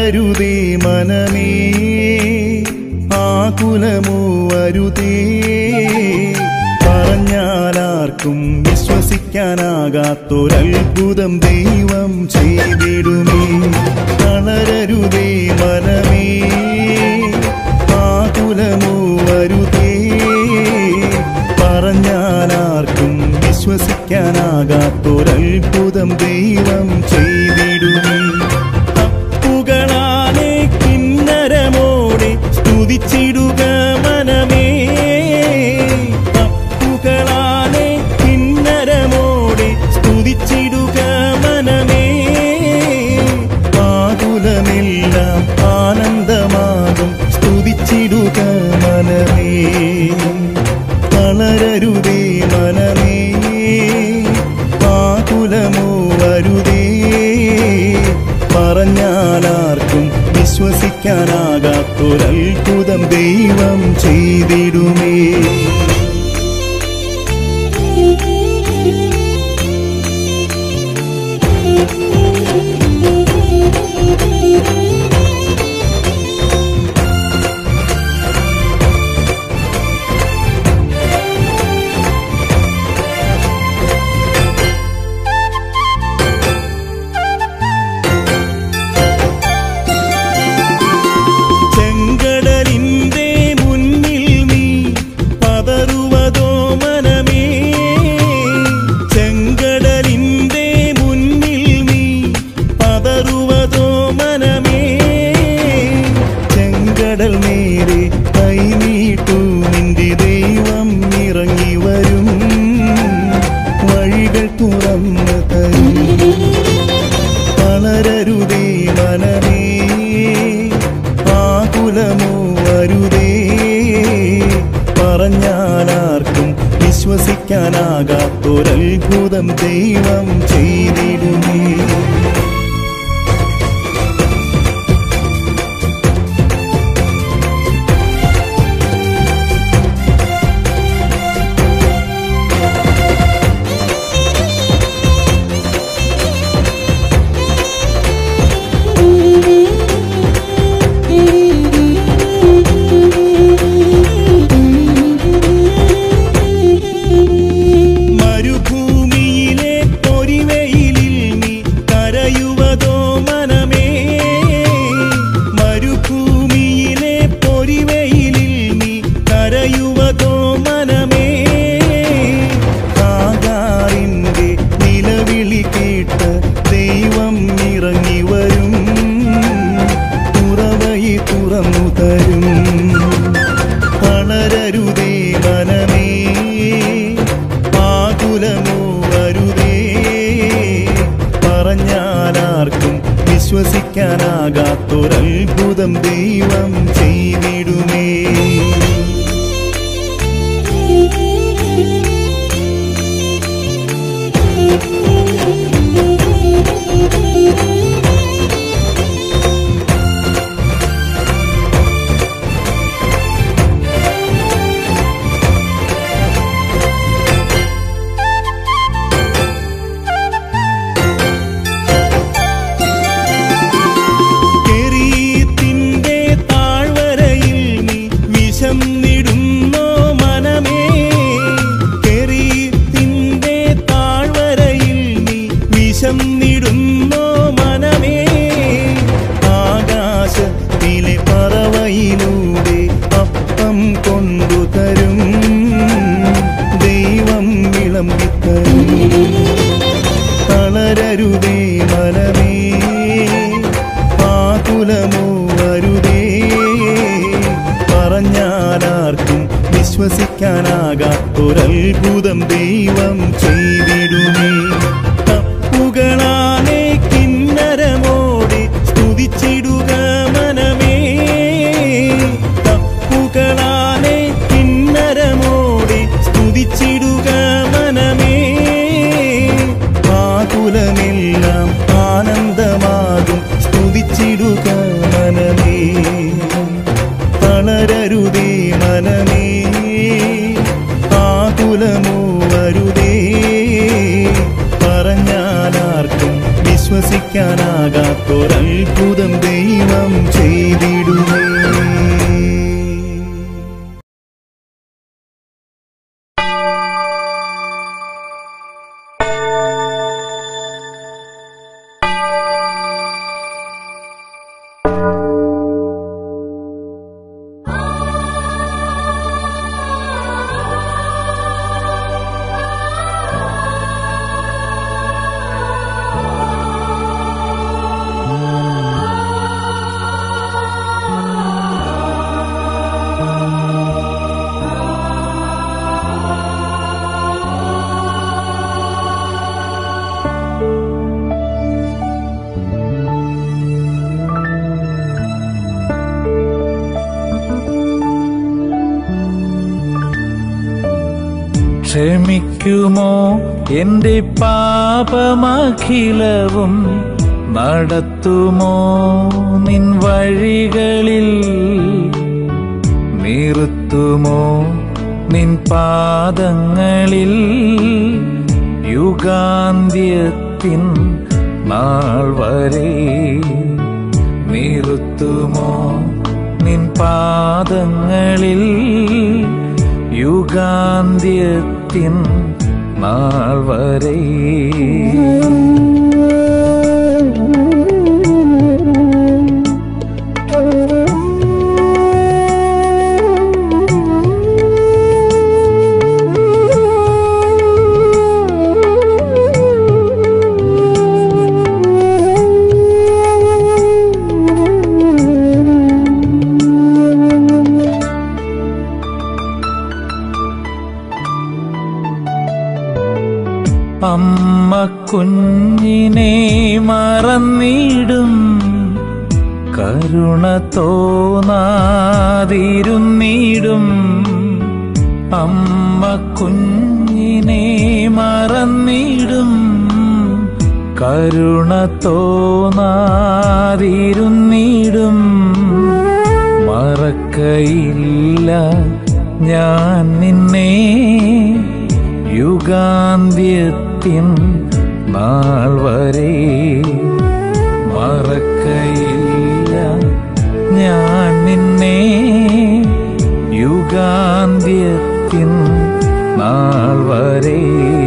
തളരരുതേ മനമേ ആകുലമോ അരുതേ പറഞ്ഞാലാർക്കും വിശ്വസിക്കാനാകാത്തൊരത്ഭുതം ദൈവം ചെയ്തിടുമേ തളരരുതേ മനമേ ആകുലമോ അരുതേ പറഞ്ഞാലാർക്കും വിശ്വസിക്കാനാകാത്തൊരത്ഭുതം ദൈവം ചെയ്തിടുമേ തപ്പുകളാലെ കിന്നരമോടെ സ്തുതിച്ചിടുക മനമേ തപ്പുകളാലെ കിന്നരമോടെ സ്തുതിച്ചിടുക മനമേ ആകുലമെല്ലാം ആനന്ദമാകും സ്തുതിച്ചിടുക മനമേ തളരരുതേ മനമേ ആകുലമോ വരുതേ പറഞ്ഞാലാർക്കും വിശ്വസിക്കാനാകാത്തൊരത്ഭുതം ദൈവം ചെയ്തിടുമേ ചെങ്കടലിന്റെ മുന്നിൽ നീ പതറുവതോ മനമേ ചെങ്കടലിന്റെ മുന്നിൽ നീ പതറുവതോ മനമേ ചെങ്കടൽ നേരെ കൈനീട്ടു നിന്റെ ദൈവം ഇറങ്ങി വരും വഴികൾ തുറന്നു തരും വളരരുതേ മനമേ ആകുലമോ വരുതേ പറഞ്ഞാലാർക്കും വിശ്വസിക്കാനാകാത്തൊരത്ഭുതം ദൈവം ചെയ്തിടുമേ മരുഭൂമിയിലെ പൊരിവെയിലിൽ നീ കരയുവതോ മനമേ മരുഭൂമിയിലെ പൊരിവെയിലിൽ നീ കരയുവതോ മനമേ ആകാറിന്റെ നിലവിളി കേട്ട് ദൈവം ഇറങ്ങി വരും തുറവയി തുറന്നു തരും തളരരുതേ മനമേ ആകുലമോ വരുതേ പറഞ്ഞാലാർക്കും വിശ്വസിക്കാനാകാത്തൊരത്ഭുതം ദൈവം ചെയ്തിടുമേ കെരീത്തിന്റെ താഴ്വരയിൽ നീ വിശന്നിടുന്നോ മനമേ കെരീത്തിന്റെ താഴ്വരയിൽ നീ വിശന്നിടുന്നോ മനമേ ആകാശത്തിലെ പറവയിലൂടെ അപ്പം കൊണ്ടു തരും ദൈവം വിളമ്പിത്തരും തളരരുതേ മനമേ ആകുലമോ വരുതേ പറഞ്ഞാലാർക്കും വിശ്വസിക്കാനാകാത്തൊരത്ഭുതം ദൈവം ചെയ്തിടുമേ തപ്പുകളാലെ കിന്നരമോടെ സ്തുതിച്ചിടുക മനമേ തപ്പുകളാലെ കിന്നരമോടെ സ്തുതിച്ചിടുക മനമേ ആകുലമെല്ലാം ആനന്ദമാകും സ്തുതിച്ചിടുക മനമേ തളരരുതേ മനമേ ആകുലമോ വരുതേ പറഞ്ഞാലാർക്കും വിശ്വസിക്ക വർണ്ണിക്കാനാകാത്തൊരത്ഭുതം ദൈവം ചെയ്തിടുമേ ക്ഷമിക്കുമോ എന്റെ പാപമഖിലവും നടത്തുമോ നിൻ വഴികളിൽ നിർത്തുമോ നിൻ പാദങ്ങളിൽ യുഗാന്ത്യത്തിൻ നാൾ വരെ നിർത്തുമോ നിൻ പാദങ്ങളിൽ യുഗാന്ത്യത്തിൻ നാൾ വരെ അമ്മ കുഞ്ഞിനെ മറന്നിടും കരുണ തോന്നാതിരുന്നിടും അമ്മ കുഞ്ഞിനെ മറന്നിടും കരുണ തോന്നാതിരുന്നിടും മറക്കയില്ല ഞാൻ നിന്നെ യുഗാന്ത്യത്തിൻ നാൾ വരെ മറക്കയില്ല ഞാൻ നിന്നെ യുഗാന്ത്യത്തിൻ നാൾ വരെ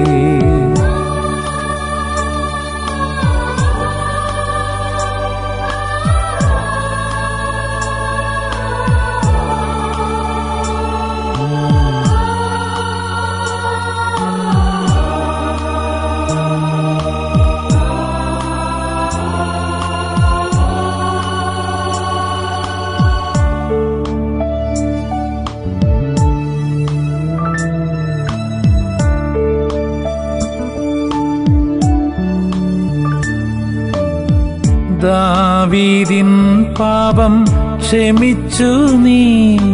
ദാവീദിൻ പാപം ക്ഷമിച്ചു നീ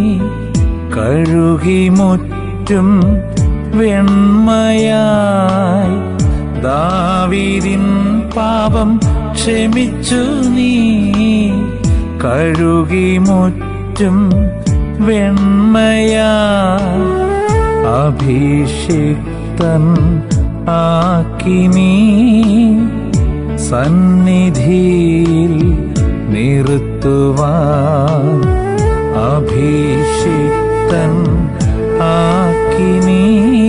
കഴുകി മുറ്റും വെണ്മയായി ദാവീദിൻ പാപം ക്ഷമിച്ചു നീ കഴുകി മുറ്റും വെണ്മയായി അഭിഷിക്തൻ ആക്കി നീ സന്നിധിയിൽ നിർത്തുവാൻ അഭിഷിക്തൻ ആക്കി നീ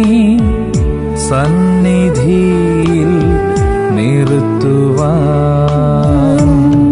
സന്നിധിയിൽ നിർത്തുവാൻ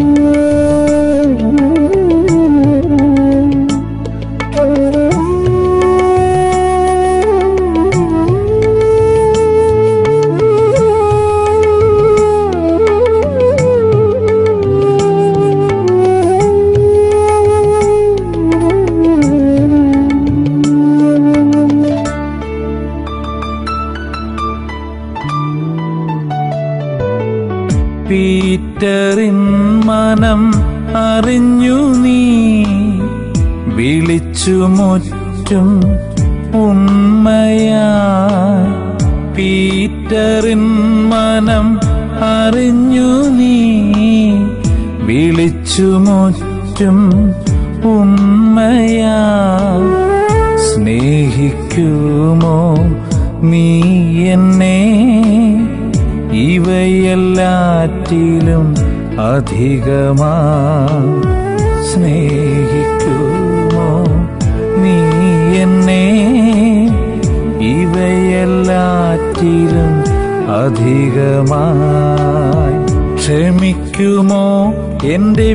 പീറ്ററിൻ മനം അറിഞ്ഞു നീ വിളിച്ചു മുറ്റും ഉണ്മയായി പീറ്ററിൻ മനം അറിഞ്ഞു നീ വിളിച്ചു മുറ്റും ഉണ്മയായി സ്നേഹിക്കുമോ നീ എന്നെ ഇവയെല്ലാറ്റിലും അധികമാ സ്നേഹിക്കുമോ നീ എന്നെ ഇവയെല്ലാറ്റിലും അധികമായി ക്ഷമിക്കുമോ എന്റെ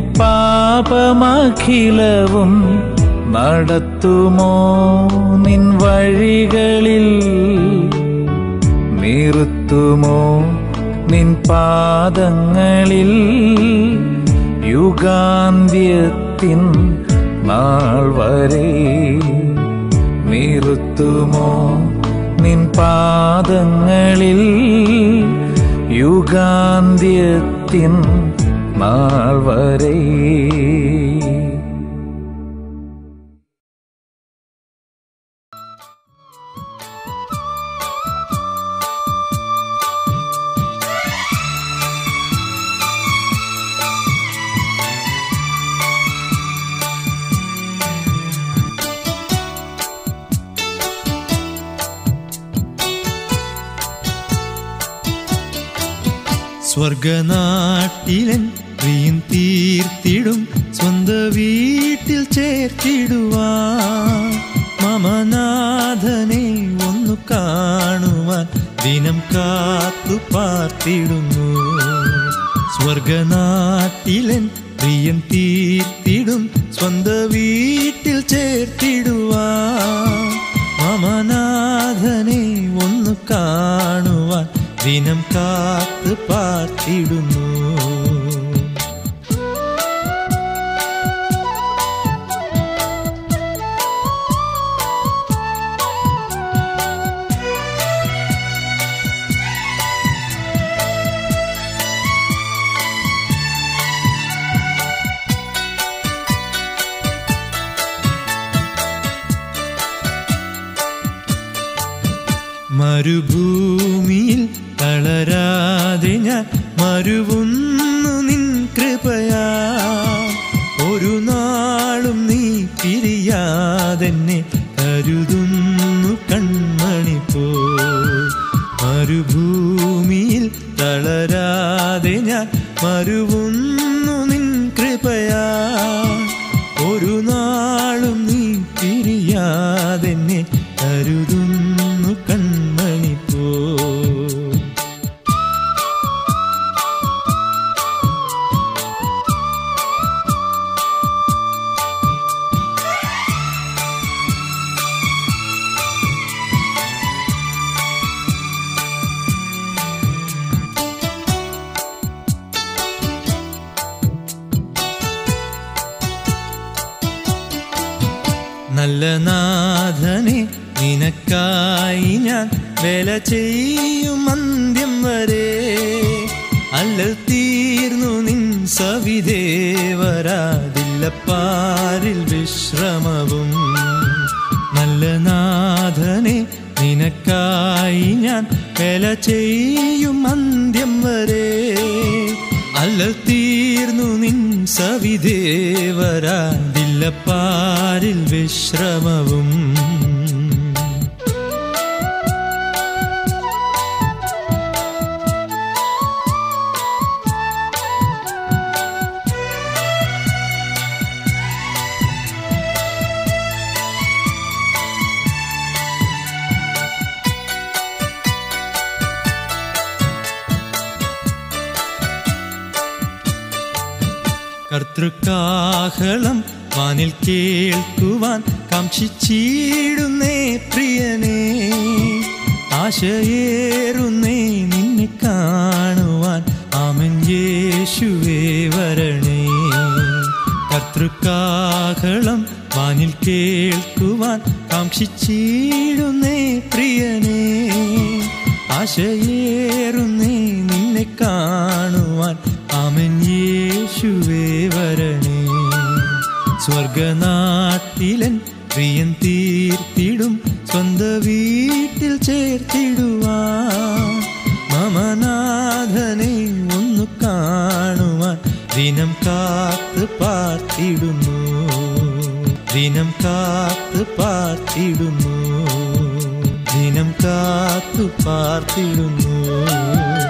പാപമഖിലവും നടത്തുമോ നിൻ വഴികളിൽ നിർത്തുമോ നിൻ പാദങ്ങളിൽ യുഗാന്ത്യത്തിൻ നാൾ വരെ നിർത്തുമോ നിൻ പാദങ്ങളിൽ യുഗാന്ത്യത്തിൻ നാൾ വരെ സ്വർഗനാട്ടിലൻ പ്രിയൻ തീർത്തിടും സ്വന്ത വീട്ടിൽ ചേർത്തിടുവാൻ മമനാഥനെ ഒന്നു കാണുവാൻ ദിനം കാത്തു പാർത്തിടുന്നു സ്വർഗനാട്ടിലൻ പ്രിയൻ തീർത്തിടും സ്വന്ത വീട്ടിൽ ചേർത്തിടുവാൻ മമനാഥനെ ഒന്നു കാണുവാൻ ദിനം കാത്ത് പാർത്തിടുന്നു മരുഭൂമിയിൽ തളരാതെ ഞാൻ മരുവുന്നു നിൻ കൃപയാ ഒരു നാളും നീ പിരിയാതെന്നെ കരുതുന്നു കൺമണി പോ മരുഭൂമിയിൽ തളരാതെ ഞാൻ മരുവുന്നു നിൻ കൃപയാ ഒരു നാളും നീ പിരിയാതെന്നെ കരുതുന്നു കൺമണി പോ നല്ല നാഥനെ നിനക്കായി ഞാൻ വേല ചെയ്യും അന്ത്യം വരെ അല്ല തീർന്നു നിൻ സവിദേവരാതില്ല പാരിൽ വിശ്രമവും നല്ല നാഥനെ നിനക്കായി ഞാൻ വേല ചെയ്യും അന്ത്യം വരെ അല്ല തീർന്നു നിൻ സവിദേവരാതില്ല പാരിൽ വിശ്രമവും കർത്തൃക്കാഹളം വാനിൽ കേൾക്കുവാൻ കാക്ഷിച്ചിടുന്നേ പ്രിയനേ ആശയേറുന്നേ നിന്നെ കാണുവാൻ ആമൻ യേശുവേ വരണേ കർത്തൃക്കാഹളം വാനിൽ കേൾക്കുവാൻ കാക്ഷിച്ചിടുന്നേ പ്രിയനേ ആശയേറുന്നേ നിന്നെ കാണുവാൻ ആമൻ യേശുവേ വരണേ സ്വർഗനാട്ടിലൻ പ്രിയൻ തീർത്തിടും സ്വന്ത വീട്ടിൽ ചേർത്തിടുവാൻ മമനാഥനെ ഒന്നു കാണുവാൻ ദിനം കാത്ത് പാർത്തിടുന്നു ദിനം കാത്ത് പാർത്തിടുന്നു ദിനം കാത്തു പാർത്തിടുന്നു